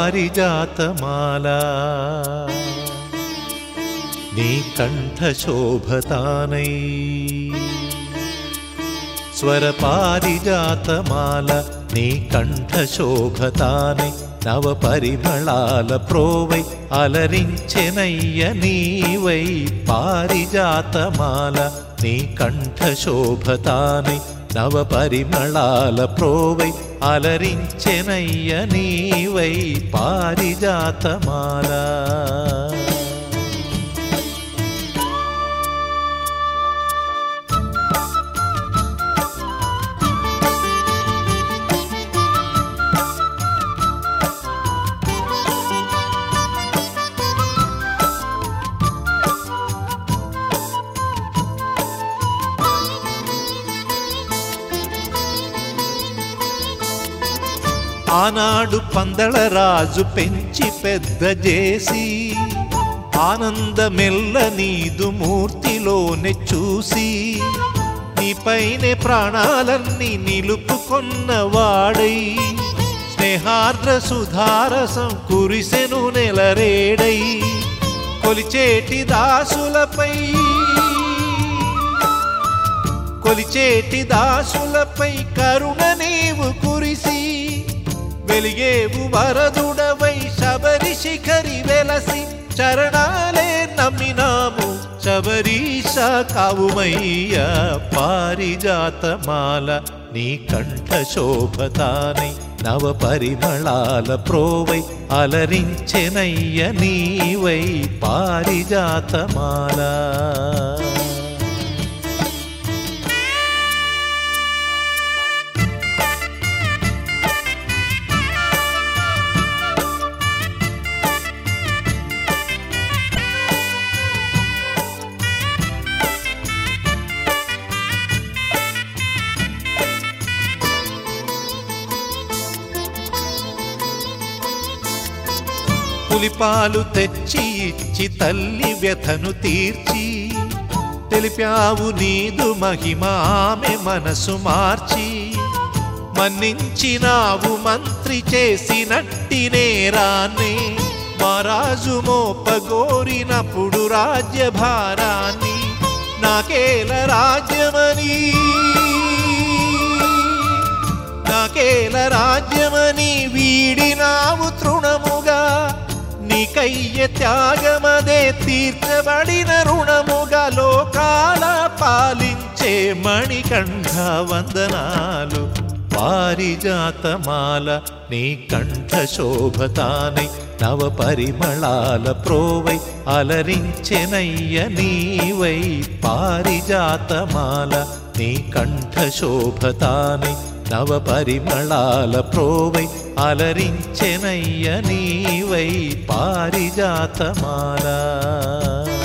పారిజాతమాల నీ కంఠ శోభతానై స్వర పారిజాతమాల నీ కంఠ శోభతానై నవ పరిమళాల ప్రోవై అలరించెనయ్య నీవై పారిజాతమాల నీ కంఠ శోభతానై నవ పరిమళాల ప్రోవై అలరించెనయ్య నీవై పారిజాతమాల ఆనాడు పందళరాజు పెంచి పెద్ద చేసి ఆనందమెల్ల నీదు మూర్తిలోనే చూసి నీపైనే ప్రాణాలన్నీ నిలుపుకొన్న వాడై స్నేహార్ద్ర సుధారసం కురిసెను నెలరేడై కొలిచేటి దాసులపై కొలిచేటి దాసులపై కరుణ నీవు కురిసి వెలిగేవు వరదుడవై శబరి శిఖరి వెలసి చరణాలే నమ్మినాము శబరీష కావుమయ్య పారిజాతమాల నీ కంఠ శోభతానై నవ పరిమళాల ప్రోవై అలరించెనయ్య నీవై పారిజాతమాల పులిపాలు తెచ్చి ఇచ్చి తల్లి వ్యథను తీర్చి తెలిపావు నీదు మహిమ ఆమె మనసు మార్చి మన్నించినావు మంత్రి చేసినట్టి నేరాన్ని మహారాజు మోపగోరినప్పుడు రాజ్యభారాన్ని నాకేల రాజ్యమని నాకేల రాజ్యమని వీడినావు తృణముగా నీకయ్య త్యాగమదే తీర్చబడిన రుణముగా లోకాల పాలించే మణికంఠ వందనాలు పారిజాతమాల నీ కంఠ శోభతానై నవ పరిమళాల ప్రోవై అలరించెనయ్య నీవై పారిజాతమాల నీ కంఠ శోభతానై నవ పరిమళాల ప్రోవై అలరించెనయ్య నీవై పారిజాతమాల